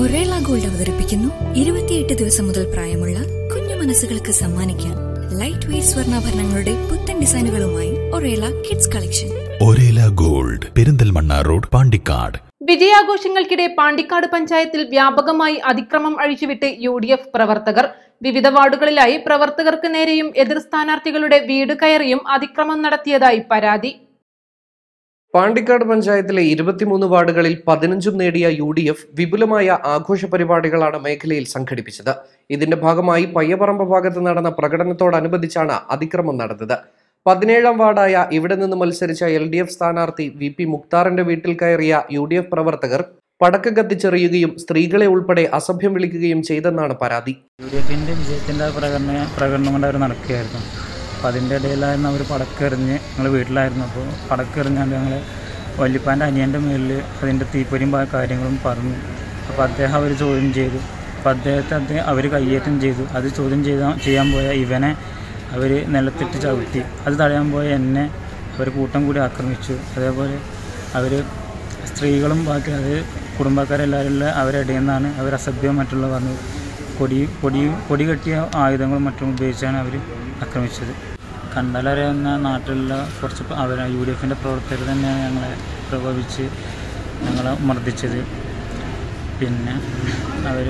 ഒറേള gold അവതരിപ്പിക്കുന്നു ഇരുപത്തിയെട്ട് ദിവസം മുതൽ പ്രായമുള്ള കുഞ്ഞു മനസ്സുകൾക്ക് സമ്മാനിക്കാൻ ലൈറ്റ് വെയ്റ്റ് സ്വർണ്ണാഭരണങ്ങളുടെ പുത്തൻ ഡിസൈനുകളുമായി Orela kids collection Orela gold Perinthalmanna road Pandikkad വിജയാഘോഷങ്ങൾക്കിടെ പാണ്ടിക്കാട് പഞ്ചായത്തിൽ വ്യാപകമായി അതിക്രമം അഴിച്ചുവിട്ട് യു ഡി എഫ് പ്രവർത്തകർ വിവിധ വാർഡുകളിലായി പ്രവർത്തകർക്ക് നേരെയും എതിർ സ്ഥാനാർത്ഥികളുടെ വീട് കയറിയും അതിക്രമം നടത്തിയതായി പരാതി പാണ്ടിക്കാട് പഞ്ചായത്തിലെ ഇരുപത്തിമൂന്ന് വാർഡുകളിൽ പതിനഞ്ചും നേടിയ യു ഡി എഫ് വിപുലമായ ആഘോഷ പരിപാടികളാണ് മേഖലയിൽ സംഘടിപ്പിച്ചത് ഇതിന്റെ ഭാഗമായി പയ്യപറമ്പ് ഭാഗത്ത് നടന്ന പ്രകടനത്തോടനുബന്ധിച്ചാണ് അതിക്രമം നടന്നത് പതിനേഴാം വാർഡായ ഇവിടെ നിന്ന് മത്സരിച്ച എൽ ഡി എഫ് സ്ഥാനാർത്ഥി വി പി മുക്താറിന്റെ വീട്ടിൽ കയറിയ യു ഡി എഫ് പ്രവർത്തകർ പടക്ക കത്തിച്ചെറിയുകയും സ്ത്രീകളെ ഉൾപ്പെടെ അസഭ്യം വിളിക്കുകയും ചെയ്തെന്നാണ് പരാതി യു ഡി എഫിൻ്റെ വിജയത്തിൻ്റെ പ്രകടന പ്രകടനം കൊണ്ട് അവർ നടക്കുകയായിരുന്നു അപ്പോൾ അതിൻ്റെ ഇടയിലായിരുന്നു അവർ പടക്കെറിഞ്ഞ് ഞങ്ങൾ വീട്ടിലായിരുന്നു അപ്പോൾ പടക്കെറിഞ്ഞാണ്ട് ഞങ്ങൾ വല്യപ്പാൻ്റെ അനിയൻ്റെ മേലിൽ അതിൻ്റെ തീപ്പൊരിയും പല കാര്യങ്ങളും പറഞ്ഞു അപ്പോൾ അദ്ദേഹം അവർ ചോദ്യം ചെയ്തു അപ്പോൾ അദ്ദേഹത്തെ അദ്ദേഹം അവർ കയ്യേറ്റം ചെയ്തു അത് ചോദ്യം ചെയ്ത ചെയ്യാൻ പോയ ഇവനെ അവർ നിലത്തിട്ട് ചവിട്ടി അത് തടയാൻ പോയ എന്നെ അവർ കൂട്ടം കൂടി ആക്രമിച്ചു അതേപോലെ അവർ സ്ത്രീകളും ബാക്കി അത് കുടുംബക്കാരെല്ലാവരും ഉള്ള അവരുടെ ഇടയിൽ നിന്നാണ് അവർ അസഭ്യം മറ്റുള്ള പറഞ്ഞു കൊടി കൊടി കൊടി കെട്ടിയ ആയുധങ്ങളും മറ്റും ഉപയോഗിച്ചാണ് അവർ ആക്രമിച്ചത് കണ്ടാലറിയാവുന്ന നാട്ടിലുള്ള കുറച്ച് അവർ യു ഡി എഫിൻ്റെ പ്രവർത്തകർ തന്നെയാണ് ഞങ്ങളെ പ്രകോപിച്ച് ഞങ്ങളെ മർദ്ദിച്ചത് പിന്നെ അവർ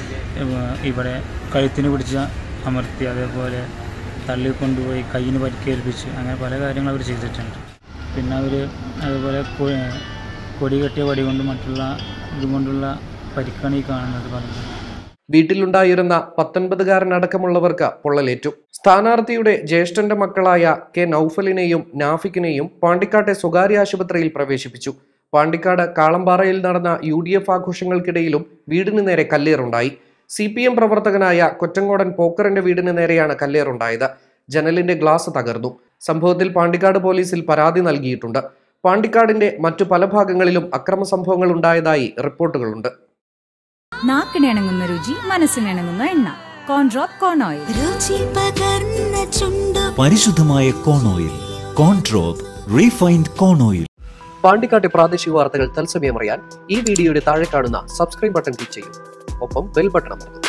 ഇവിടെ കഴുത്തിന് പിടിച്ച് അമർത്തി അതേപോലെ തള്ളി കൊണ്ടുപോയി കയ്യിന് പരിക്കേൽപ്പിച്ച് അങ്ങനെ പല കാര്യങ്ങൾ അവർ ചെയ്തിട്ടുണ്ട് പിന്നെ അവർ അതുപോലെ കൊ- കൊടി കെട്ടിയ വടി കൊണ്ട് മറ്റുള്ള ഇതുകൊണ്ടുള്ള പരിക്കാണ് ഈ കാണുന്നത് പറഞ്ഞത് വീട്ടിലുണ്ടായിരുന്ന പത്തൊൻപതുകാരനടക്കമുള്ളവർക്ക് പൊള്ളലേറ്റു സ്ഥാനാർത്ഥിയുടെ ജ്യേഷ്ഠന്റെ മക്കളായ കെ നൌഫലിനെയും നാഫിക്കിനെയും പാണ്ടിക്കാട്ടെ സ്വകാര്യ ആശുപത്രിയിൽ പ്രവേശിപ്പിച്ചു പാണ്ടിക്കാട് കാളമ്പാറയിൽ നടന്ന യു ഡി എഫ് ആഘോഷങ്ങൾക്കിടയിലും വീടിന് നേരെ കല്ലേറുണ്ടായി സി പി എം പ്രവർത്തകനായ കൊറ്റങ്കോടൻ പോക്കറിന്റെ വീടിന് നേരെയാണ് കല്ലേറുണ്ടായത് ജനലിന്റെ ഗ്ലാസ് തകർന്നു സംഭവത്തിൽ പാണ്ടിക്കാട് പോലീസിൽ പരാതി നൽകിയിട്ടുണ്ട് പാണ്ടിക്കാടിന്റെ മറ്റു പല ഭാഗങ്ങളിലും അക്രമ സംഭവങ്ങൾ ഉണ്ടായതായി റിപ്പോർട്ടുകളുണ്ട് നാക്കിനിണങ്ങുന്ന രുചി മനസ്സിനിണങ്ങുന്ന എണ്ണ കോൺഡ്രോപ്പ് കോൺ ഓയിൽ രുചി പകർന്ന ചുണ്ടു പരിശുദ്ധമായ കോൺ ഓയിൽ കോൺട്രോപ്പ് റീഫൈൻഡ് കോൺ ഓയിൽ പാണ്ടിക്കാട്ടെ പ്രാദേശിക വാർത്തകൾ തത്സമയം അറിയാൻ ഈ വീഡിയോയുടെ താഴെ കാണുന്ന സബ്സ്ക്രൈബ് ബട്ടൺ ക്ലിക്ക് ചെയ്യും ഒപ്പം ബെൽ ബട്ടൺ അമർത്തും